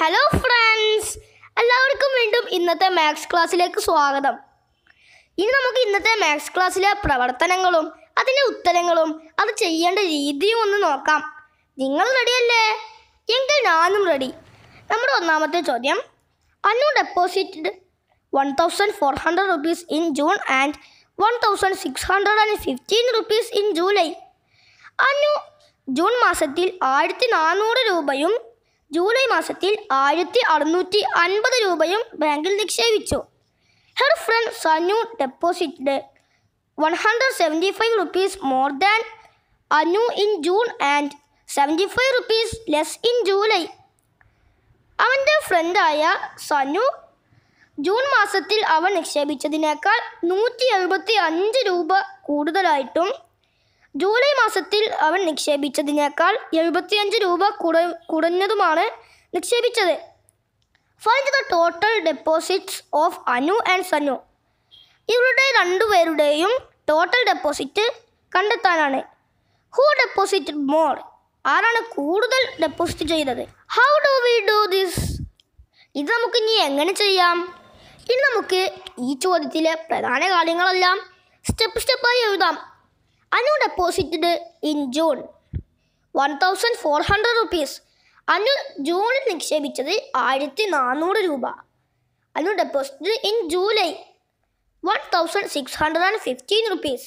hello friends എല്ലാവർക്കും വീണ്ടും ഇന്നത്തെ മാത്സ് ക്ലാസ്സിലേക്ക് സ്വാഗതം ഇനി നമുക്ക് ഇന്നത്തെ മാത്സ് ക്ലാസ്സിലെ പ്രവർത്തനങ്ങളും അതിൻ്റെ ഉത്തരങ്ങളും അത് ചെയ്യേണ്ട രീതിയും ഒന്ന് നോക്കാം നിങ്ങൾ റെഡിയല്ലേ എങ്കിൽ ഞാനും റെഡി നമ്മുടെ ഒന്നാമത്തെ ചോദ്യം Anu deposited one thousand four hundred rupees in June and one thousand six hundred and fifteen rupees in July Anu June മാസത്തിൽ ആയിരത്തി നാനൂറ് രൂപയും ജൂലൈ മാസത്തിൽ ആയിരത്തി അറുന്നൂറ്റി അൻപത് രൂപയും ബാങ്കിൽ നിക്ഷേപിച്ചു her friend Sanu deposited one hundred seventy five rupees more than Anu in June and seventy five rupees less in July അവൻ്റെ ഫ്രണ്ടായ സനു ജൂൺ മാസത്തിൽ അവൻ നിക്ഷേപിച്ചതിനേക്കാൾ നൂറ്റി എഴുപത്തി അഞ്ച് രൂപ കൂടുതലായിട്ടും ജൂലൈ മാസത്തിൽ അവൻ നിക്ഷേപിച്ചതിനേക്കാൾ എഴുപത്തിയഞ്ച് രൂപ കുറ കുറഞ്ഞതുമാണ് നിക്ഷേപിച്ചത് find the total deposits of Anu and Sanu ഇവരുടെ രണ്ടുപേരുടെയും ടോട്ടൽ ഡെപ്പോസിറ്റ് കണ്ടെത്താനാണ് ഹൂ ഡെപ്പോസിറ്റ് മോർ ആരാണ് കൂടുതൽ ഡെപ്പോസിറ്റ് ചെയ്തത് how do we do this ഇത് നമുക്ക് ഇനി എങ്ങനെ ചെയ്യാം ഇനി നമുക്ക് ഈ ചോദ്യത്തിലെ പ്രധാന കാര്യങ്ങളെല്ലാം സ്റ്റെപ്പ് സ്റ്റെപ്പായി എഴുതാം Anu deposited in June one thousand four hundred rupees Anu ജൂണിൽ നിക്ഷേപിച്ചത് ആയിരത്തി നാനൂറ് രൂപ Anu deposited in July one thousand six hundred and fifteen rupees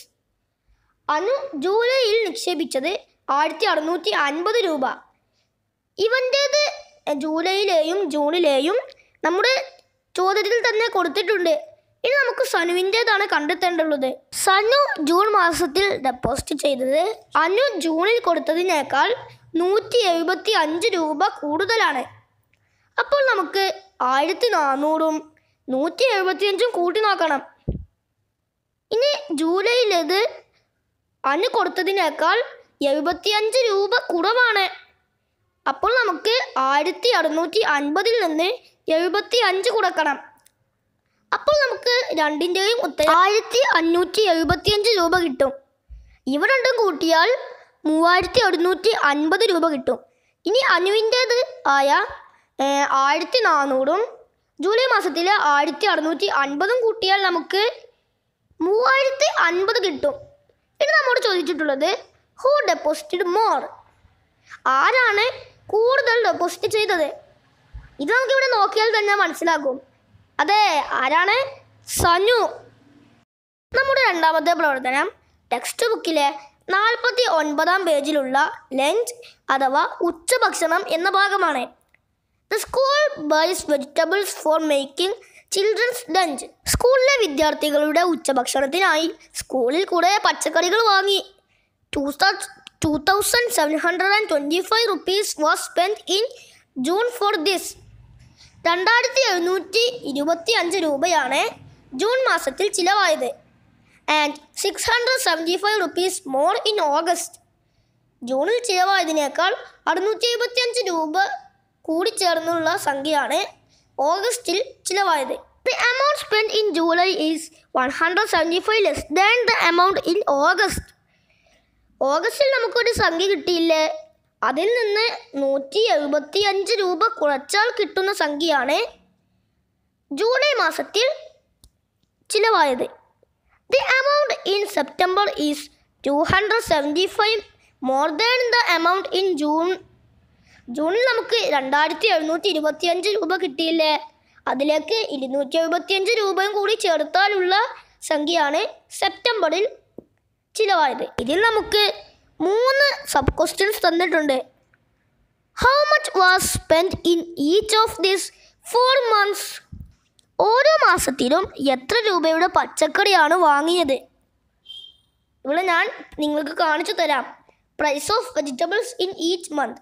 Anu ജൂലൈയിൽ നിക്ഷേപിച്ചത് ആയിരത്തി അറുന്നൂറ്റി അൻപത് രൂപ ഇവൻ്റേത് ജൂലൈയിലെയും ജൂണിലെയും നമ്മുടെ ചോദ്യത്തിൽ തന്നെ കൊടുത്തിട്ടുണ്ട് ഇനി നമുക്ക് സനുവിൻ്റേതാണ് കണ്ടെത്തേണ്ടുള്ളത് സനു ജൂൺ മാസത്തിൽ ഡെപ്പോസിറ്റ് ചെയ്തത് അനു ജൂണിൽ കൊടുത്തതിനേക്കാൾ നൂറ്റി എഴുപത്തി അഞ്ച് രൂപ കൂടുതലാണ് അപ്പോൾ നമുക്ക് ആയിരത്തി നാനൂറും നൂറ്റി എഴുപത്തി അഞ്ചും കൂട്ടി നോക്കണം ഇനി ജൂലൈയിലേത് അനു കൊടുത്തതിനേക്കാൾ എഴുപത്തിയഞ്ച് രൂപ കുറവാണ് അപ്പോൾ നമുക്ക് ആയിരത്തി അറുന്നൂറ്റി അൻപതിൽ നിന്ന് എഴുപത്തി അഞ്ച് കുറക്കണം അപ്പോൾ നമുക്ക് രണ്ടിൻ്റെയും ഉത്തരം ആയിരത്തി അഞ്ഞൂറ്റി എഴുപത്തിയഞ്ച് രൂപ കിട്ടും ഇവ രണ്ടും കൂട്ടിയാൽ മൂവായിരത്തി ഒരുന്നൂറ്റി അൻപത് രൂപ കിട്ടും ഇനി അനുവിൻ്റേത് ആയ ഏഹ്, ആയിരത്തി നാനൂറും ജൂലൈ മാസത്തിലെ ആയിരത്തി അറുന്നൂറ്റി അൻപതും കൂട്ടിയാൽ നമുക്ക് മൂവായിരത്തി അൻപത് കിട്ടും ഇനി നമ്മോട് ചോദിച്ചിട്ടുള്ളത് ഹൂ ഡെപ്പോസിറ്റഡ് മോർ ആരാണ് കൂടുതൽ ഡെപ്പോസിറ്റ് ചെയ്തത് ഇത് നമുക്കിവിടെ നോക്കിയാൽ തന്നെ മനസ്സിലാകും അതെ ആരാണ് സനു നമ്മുടെ രണ്ടാമത്തെ പ്രവർത്തനം ടെക്സ്റ്റ് ബുക്കിലെ നാൽപ്പത്തി ഒൻപതാം പേജിലുള്ള ലഞ്ച് അഥവാ ഉച്ചഭക്ഷണം എന്ന ഭാഗമാണ് the school buys vegetables for making children's lunch സ്കൂളിലെ വിദ്യാർത്ഥികളുടെ ഉച്ചഭക്ഷണത്തിനായി സ്കൂളിൽ കുറേ പച്ചക്കറികൾ വാങ്ങി two thousand seven hundred and twenty five rupees was spend in June for this രണ്ടായിരത്തി എഴുന്നൂറ്റി ഇരുപത്തി അഞ്ച് രൂപയാണ് ജൂൺ മാസത്തിൽ ചിലവായത് and six hundred seventy five rupees more in August ജൂണിൽ ചിലവായതിനേക്കാൾ അറുന്നൂറ്റി എഴുപത്തി അഞ്ച് രൂപ കൂടിച്ചേർന്നുള്ള സംഖ്യയാണ് ഓഗസ്റ്റിൽ ചിലവായത് the amount spend in July is one hundred seventy five less than the amount in August ഓഗസ്റ്റിൽ നമുക്കൊരു സംഖ്യ കിട്ടിയില്ലേ അതിൽ നിന്ന് നൂറ്റി എഴുപത്തി അഞ്ച് രൂപ കുറച്ചാൽ കിട്ടുന്ന സംഖ്യയാണ് ജൂലൈ മാസത്തിൽ ചിലവായത് the amount in September is two hundred seventy five more than the amount in June ജൂണിൽ നമുക്ക് രണ്ടായിരത്തി എഴുന്നൂറ്റി ഇരുപത്തി അഞ്ച് രൂപ കിട്ടിയില്ലേ അതിലേക്ക് ഇരുന്നൂറ്റി എഴുപത്തി അഞ്ച് രൂപയും കൂടി ചേർത്താലുള്ള സംഖ്യയാണ് സെപ്റ്റംബറിൽ ചിലവായത് ഇതിൽ നമുക്ക് മൂന്ന് സബ് ക്വസ്റ്റ്യൻസ് തന്നിട്ടുണ്ട് how much was spend in each of this four months ഓരോ മാസത്തിലും എത്ര രൂപയുടെ പച്ചക്കറിയാണ് വാങ്ങിയത് ഇവിടെ ഞാൻ നിങ്ങൾക്ക് കാണിച്ചു തരാം price of vegetables in each month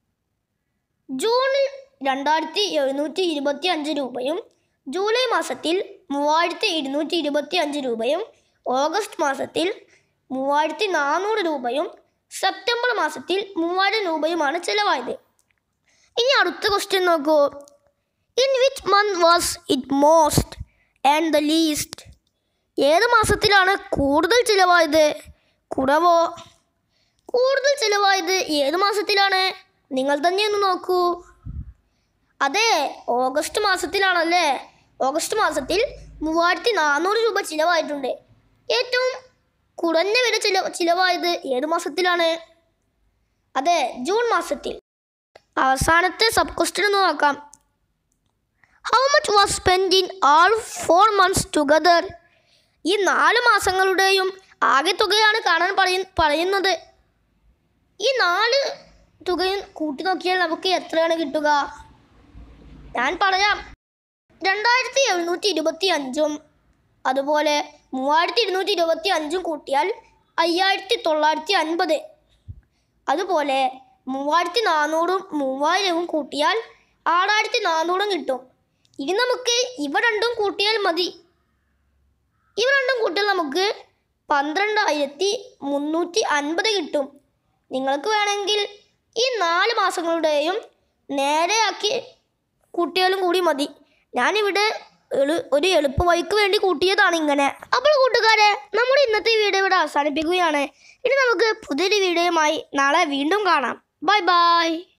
ജൂണിൽ രണ്ടായിരത്തി എഴുന്നൂറ്റി ഇരുപത്തി അഞ്ച് രൂപയും ജൂലൈ മാസത്തിൽ മൂവായിരത്തി ഇരുന്നൂറ്റി ഇരുപത്തി അഞ്ച് രൂപയും ഓഗസ്റ്റ് മാസത്തിൽ മൂവായിരത്തി നാനൂറ് രൂപയും സെപ്റ്റംബർ മാസത്തിൽ മൂവായിരം രൂപയുമാണ് ചിലവായത് ഇനി അടുത്ത ക്വസ്റ്റ്യൻ നോക്കൂ in which month was it most and the least ഏത് മാസത്തിലാണ് കൂടുതൽ ചിലവായത് കുറവോ കൂടുതൽ ചിലവായത് ഏത് മാസത്തിലാണ് നിങ്ങൾ തന്നെ ഒന്ന് നോക്കൂ അതെ ഓഗസ്റ്റ് മാസത്തിലാണല്ലേ ഓഗസ്റ്റ് മാസത്തിൽ മൂവായിരത്തി നാനൂറ് രൂപ ചിലവായിട്ടുണ്ട് ഏറ്റവും കുറഞ്ഞ വില ചില ചിലവായത് ഏത് മാസത്തിലാണ് അതെ ജൂൺ മാസത്തിൽ അവസാനത്തെ സബ് ക്വസ്റ്റ്യൻ ഒന്ന് നോക്കാം how much was spend in all four months together ഈ നാല് മാസങ്ങളുടെയും ആകെ തുകയാണ് കാണാൻ പറയ പറയുന്നത് ഈ നാല് തുകയും കൂട്ടി നോക്കിയാൽ നമുക്ക് എത്രയാണ് കിട്ടുക ഞാൻ പറയാം രണ്ടായിരത്തി എഴുന്നൂറ്റി ഇരുപത്തി അഞ്ചും അതുപോലെ മൂവായിരത്തി ഇരുന്നൂറ്റി ഇരുപത്തി അഞ്ചും കൂട്ടിയാൽ അയ്യായിരത്തി തൊള്ളായിരത്തി അൻപത് അതുപോലെ മൂവായിരത്തി നാനൂറും മൂവായിരവും കൂട്ടിയാൽ ആറായിരത്തി നാനൂറും കിട്ടും ഇനി നമുക്ക് ഇവ രണ്ടും കൂട്ടിയാൽ മതി ഇവ രണ്ടും കൂട്ടിയാൽ നമുക്ക് പന്ത്രണ്ടായിരത്തി മുന്നൂറ്റി അൻപത് കിട്ടും നിങ്ങൾക്ക് വേണമെങ്കിൽ ഈ നാല് മാസങ്ങളുടെയും നേരെയാക്കി കൂട്ടിയാലും കൂടി മതി ഞാനിവിടെ എളു ഒരു എളുപ്പ വഴിക്ക് വേണ്ടി കൂട്ടിയതാണ് ഇങ്ങനെ അപ്പോൾ കൂട്ടുകാരെ നമ്മുടെ ഇന്നത്തെ വീഡിയോ ഇവിടെ അവസാനിപ്പിക്കുകയാണ് ഇനി നമുക്ക് പുതിയൊരു വീഡിയോയുമായി നാളെ വീണ്ടും കാണാം ബൈ ബൈ